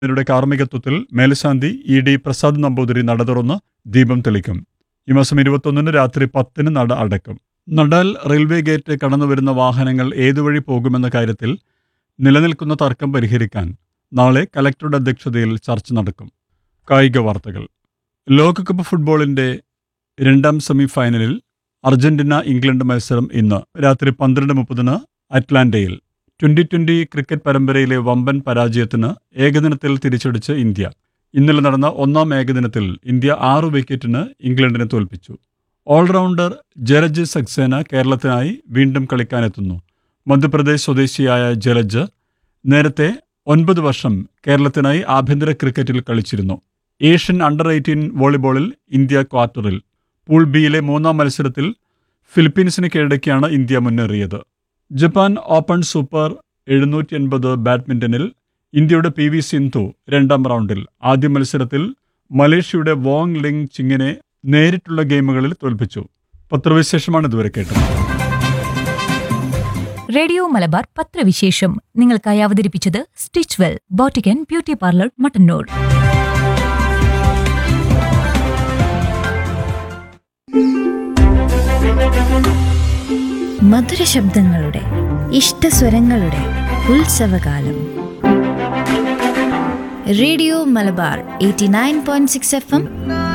യുടെ കാർമ്മികത്വത്തിൽ മേൽശാന്തി ഇ ഡി പ്രസാദ് നമ്പൂതിരി നട തുറന്ന് ദീപം തെളിക്കും ഈ മാസം ഇരുപത്തൊന്നിന് രാത്രി പത്തിന് നട അടക്കും നടാൽ റെയിൽവേ ഗേറ്റ് കടന്നുവരുന്ന വാഹനങ്ങൾ ഏതുവഴി പോകുമെന്ന കാര്യത്തിൽ നിലനിൽക്കുന്ന തർക്കം പരിഹരിക്കാൻ നാളെ കലക്ടറുടെ അധ്യക്ഷതയിൽ ചർച്ച നടക്കും കായിക വാർത്തകൾ ലോകകപ്പ് ഫുട്ബോളിന്റെ രണ്ടാം സെമി ഫൈനലിൽ അർജന്റീന ഇംഗ്ലണ്ട് മത്സരം ഇന്ന് രാത്രി പന്ത്രണ്ട് മുപ്പതിന് അറ്റ്ലാന്റയിൽ ട്വന്റി ട്വന്റി ക്രിക്കറ്റ് പരമ്പരയിലെ വമ്പൻ പരാജയത്തിന് ഏകദിനത്തിൽ തിരിച്ചടിച്ച് ഇന്ത്യ ഇന്നലെ നടന്ന ഒന്നാം ഏകദിനത്തിൽ ഇന്ത്യ ആറ് വിക്കറ്റിന് ഇംഗ്ലണ്ടിനെ തോൽപ്പിച്ചു ഓൾറൗണ്ടർ ജലജ് സക്സേന കേരളത്തിനായി വീണ്ടും കളിക്കാനെത്തുന്നു മധ്യപ്രദേശ് സ്വദേശിയായ ജലജ് നേരത്തെ ഒൻപത് വർഷം കേരളത്തിനായി ആഭ്യന്തര ക്രിക്കറ്റിൽ കളിച്ചിരുന്നു ഏഷ്യൻ അണ്ടർ എയ്റ്റീൻ വോളിബോളിൽ ഇന്ത്യ ക്വാർട്ടറിൽ പൂൾ ബിയിലെ മൂന്നാം മത്സരത്തിൽ ഫിലിപ്പീൻസിന് കീഴടക്കിയാണ് ഇന്ത്യ മുന്നേറിയത് ജപ്പാൻ ഓപ്പൺ സൂപ്പർ എഴുന്നൂറ്റി എൺപത് ബാഡ്മിന്റണിൽ ഇന്ത്യയുടെ പി വി സിന്ധു രണ്ടാം റൗണ്ടിൽ ആദ്യ മത്സരത്തിൽ മലേഷ്യയുടെ വോങ് ലിങ് ചിങ്ങിനെ നേരിട്ടുള്ള ഗെയിമുകളിൽ തോൽപ്പിച്ചു പത്രവിശേഷമാണ് ഇതുവരെ കേട്ടത് റേഡിയോ മലബാർ പത്രവിശേഷം നിങ്ങൾക്കായി അവതരിപ്പിച്ചത് stitch well boutique beauty parlour Mattannur മധുര ശബ്ദങ്ങളുടെ ഇഷ്ടസ്വരങ്ങളുടെ ഉത്സവകാലം radio Malabar eighty nine point six F M